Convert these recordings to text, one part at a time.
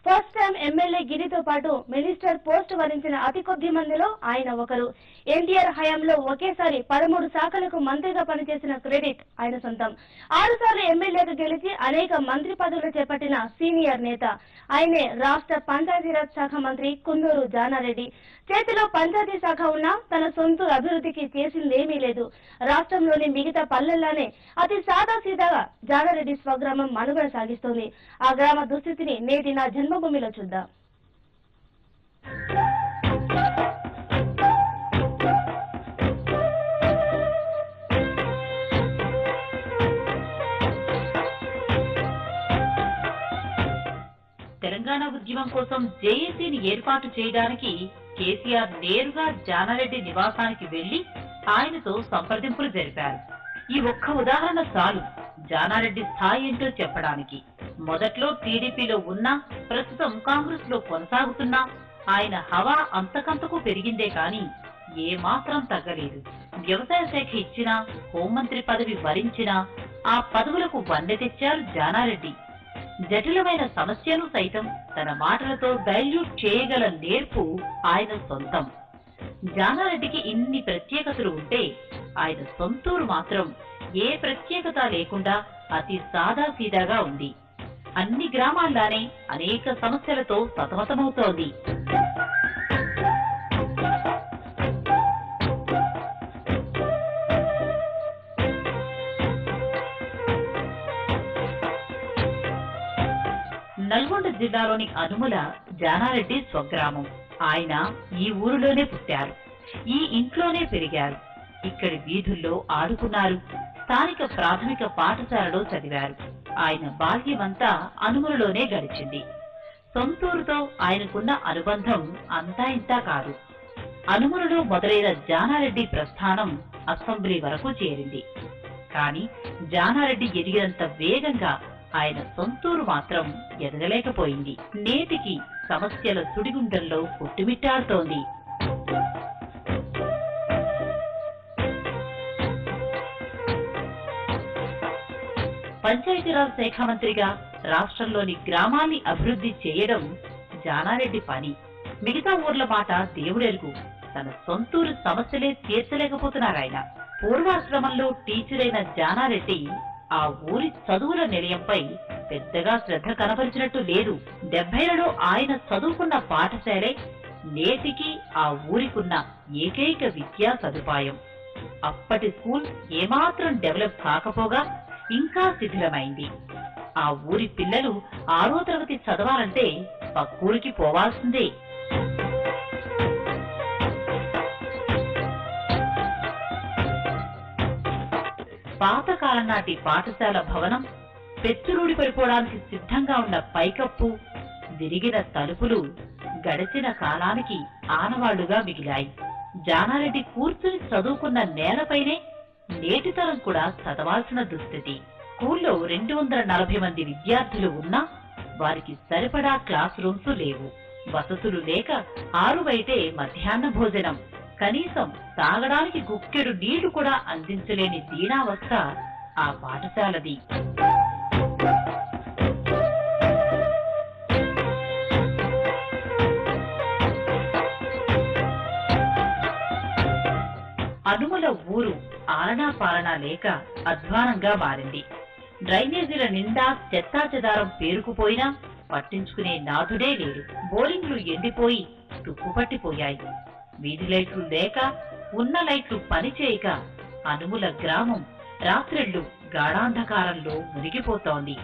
first time MLA గిరితో పాటు minister post వరించిన అతి కొద్ది మందిలో ఆయన ఒకరు ఎన్టీఆర్ హయాంలో ఒకేసారి పదమూడు శాఖలకు మంత్రిగా పనిచేసిన క్రెడిట్ ఆయన సొంతం ఆరు సార్లు ఎమ్మెల్యేగా గెలిచి అనేక మంత్రి పదవులు చేపట్టిన సీనియర్ నేత ఆయనే రాష్ట్ర పంచాయతీరాజ్ శాఖ మంత్రి కుందూరు జానారెడ్డి చేతిలో పంచాయతీ శాఖ ఉన్నా తన సొంత అభివృద్ధికి చేసిందేమీ లేదు రాష్ట్రంలోని మిగతా పల్లెల్లానే అతి సాదా సీదాగా జానారెడ్డి స్వగ్రామం మనుగడ సాగిస్తోంది ఆ గ్రామ దుస్థితిని నేటి నా జన్మభూమిలో చూద్దాం తెలంగాణ ఉద్యమం కోసం జేఏసీని ఏర్పాటు చేయడానికి కేసీఆర్ నేరుగా జానారెడ్డి నివాసానికి వెళ్లి ఆయనతో సంప్రదింపులు జరిపారు ఈ ఒక్క ఉదాహరణ చాలు జానారెడ్డి స్థాయి ఏంటో చెప్పడానికి మొదట్లో టీడీపీలో ఉన్నా ప్రస్తుతం కాంగ్రెస్ లో కొనసాగుతున్నా ఆయన హవా అంతకంతకు పెరిగిందే కాని ఏ మాత్రం తగ్గలేదు వ్యవసాయ శాఖ ఇచ్చినా హోంమంత్రి పదవి వరించినా ఆ పదవులకు వన్నె తెచ్చారు జానారెడ్డి జటిలమైన సమస్యను సైతం తన మాటలతో డైల్యూట్ చేయగల నేర్పు ఆయన సొంతం జానారెడ్డికి ఇన్ని ప్రత్యేకతలు ఉంటే ఆయన సొంతూరు మాత్రం ఏ ప్రత్యేకత లేకుండా అతి సాదాసీదాగా ఉంది అన్ని గ్రామాల్లానే అనేక సమస్యలతో సతమతమవుతోంది నల్గొండ జిల్లాలోని అనుముల జానారెడ్డి స్వగ్రామం ఆయన ఈ ఊరిలోనే పుట్టారు ఈ ఇంట్లోనే పెరిగారు ఇక్కడి వీధుల్లో ఆడుకున్నారు స్థానిక ప్రాథమిక పాఠశాలలో చదివారు ఆయన బాల్యమంతా అనుములలోనే గడిచింది సొంతూరుతో ఆయనకున్న అనుబంధం అంతా ఇంతా కాదు అనుములలో మొదలైన జానారెడ్డి ప్రస్థానం అసెంబ్లీ వరకు చేరింది కానీ జానారెడ్డి ఎదిగినంత వేగంగా ఆయన సొంతూరు మాత్రం ఎదగలేకపోయింది నేటికి సమస్యల సుడిగుండంలో కొట్టుమిట్టాడుతోంది పంచాయతీరాజ్ శాఖ మంత్రిగా రాష్ట్రంలోని గ్రామాల్ని అభివృద్ధి చేయడం జానారెడ్డి పని మిగతా ఊర్ల మాట దేవుడెరుగు తన సొంతూరు సమస్యలే తీర్చలేకపోతున్నారాయన పూర్వాశ్రమంలో టీచరైన జానారెడ్డి ఆ ఊరి చదువుల నిలయంపై పెద్దగా శ్రద్ధ కనబరిచినట్టు లేదు డెబ్బైలలో ఆయన చదువుకున్న పాఠశాలే నేటికి ఆ ఊరికున్న ఏకైక విద్యా సదుపాయం అప్పటి స్కూల్ ఏమాత్రం డెవలప్ కాకపోగా ఇంకా శిథిలమైంది ఆ ఊరి పిల్లలు ఆరో తరగతి చదవాలంటే పక్కూరికి పోవాల్సిందే పాతకాలం నాటి పాఠశాల భవనం పెచ్చురూడి పడిపోవడానికి సిద్ధంగా ఉన్న పైకప్పు విరిగిన తలుపులు గడిచిన కాలానికి ఆనవాళ్లుగా మిగిలాయి జానారెడ్డి కూర్చుని చదువుకున్న నేలపైనే నేటి తరం కూడా చదవాల్సిన దుస్థితి స్కూల్లో రెండు వందల నలభై మంది విద్యార్థులు ఉన్నా వారికి సరిపడా క్లాస్ రూమ్స్ లేవు వసతులు లేక ఆరు బయటే మధ్యాహ్న భోజనం కనీసం తాగడానికి గుక్కెడు నీళ్లు కూడా అందించలేని దీనావస్థ ఆ పాఠశాలది అనుముల ఊరు ఆలనా పాలనా లేక అధ్వానంగా మారింది డ్రైనేజీల నిండా చెత్తా చెదారం పేరుకుపోయినా పట్టించుకునే నాథుడే లేడు బోరింగ్లు ఎండిపోయి తుప్పుపట్టిపోయాయి వీధి లైట్లు లేక ఉన్న లైట్లు పనిచేయక అనుముల గ్రామం రాత్రిళ్లు గాఢాంధకారంలో మునిగిపోతోంది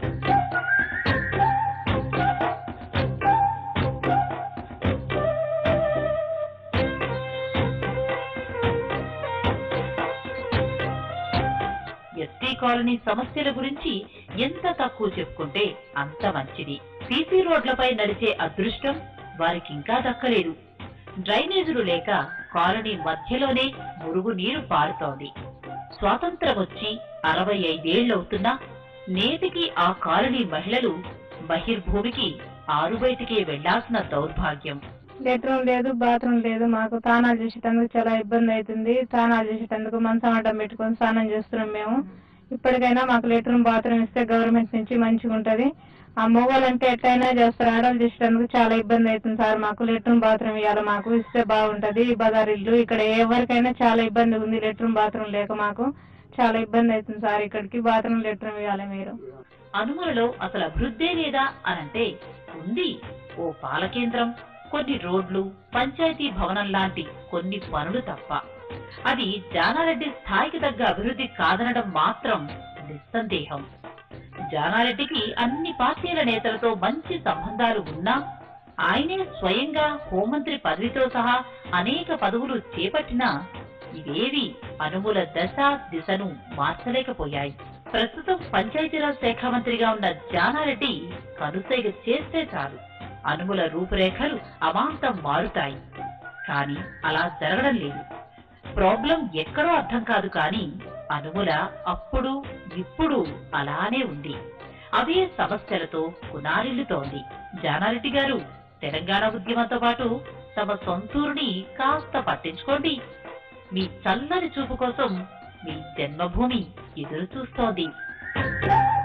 ఎస్టీ కాలనీ సమస్యల గురించి ఎంత తక్కువ చెప్పుకుంటే అంత మంచిది సీసీ రోడ్లపై నడిచే అదృష్టం వారికి ఇంకా దక్కలేదు డ్రైనేజీలు లేక కాలనీ మధ్యలోనే మురుగు నీరు పారుతోంది స్వాతంత్రం వచ్చి అరవై ఐదేళ్లవుతున్నా నేటికి ఆ కాలనీ మహిళలు బహిర్భూమికి ఆరుబయటికే వెళ్లాల్సిన దౌర్భాగ్యం బెడ్రూమ్ లేదు బాత్రూమ్ లేదు మాకు స్నానాలు చేసేటందుకు చాలా ఇబ్బంది అవుతుంది స్నానాలు చేసేటందుకు మంచం అడ్డం పెట్టుకొని స్నానం చేస్తున్నాం మేము ఇప్పటికైనా మాకు లెట్రూమ్ బాత్రూమ్ ఇస్తే గవర్నమెంట్ నుంచి మంచిగా ఉంటది ఆ మొగోళ్ళంటే ఎట్లయినా చేస్తారు ఆడవాళ్ళు చేసేటందుకు చాలా ఇబ్బంది అవుతుంది సార్ మాకు లెట్రూమ్ బాత్రూమ్ ఇవ్వాలి మాకు ఇస్తే బాగుంటది బజార్ ఇల్లు ఇక్కడ ఎవరికైనా చాలా ఇబ్బంది ఉంది లెట్రూమ్ బాత్రూమ్ లేక మాకు చాలా ఇబ్బంది అవుతుంది సార్ ఇక్కడికి బాత్రూమ్ లెట్రూమ్ ఇవ్వాలి మీరు అనుమలలో అసలు అభివృద్ధే లేదా అనంటే ఉంది ఓ పాల కేంద్రం కొన్ని రోడ్లు పంచాయతీ భవనం లాంటి కొన్ని పనులు తప్ప అది జానారెడ్డి స్థాయికి తగ్గ అభివృద్ధి కాదనడం మాత్రం నిస్సందేహం జానారెడ్డికి అన్ని పార్టీల నేతలతో మంచి సంబంధాలు ఉన్నా ఆయనే స్వయంగా హోంమంత్రి పదవితో సహా అనేక పదవులు చేపట్టినా ఇవేవి అనుముల దశ దిశను మార్చలేకపోయాయి ప్రస్తుతం పంచాయతీరాజ్ శాఖ మంత్రిగా ఉన్న జానారెడ్డి కనుసైగ చేస్తే చాలు అనుముల రూపురేఖలు అమాంతం మారుతాయి కానీ అలా జరగడం లేదు ప్రాబ్లం ఎక్కడో అర్థం కాదు కానీ అనుముల అప్పుడు ఇప్పుడు అలానే ఉంది అవే సమస్యలతో కునారిల్లుతోంది జానారెడ్డి గారు తెలంగాణ ఉద్యమంతో పాటు తమ సొంతూరుని కాస్త పట్టించుకోండి మీ చల్లని చూపు కోసం మీ జన్మభూమి ఎదురు చూస్తోంది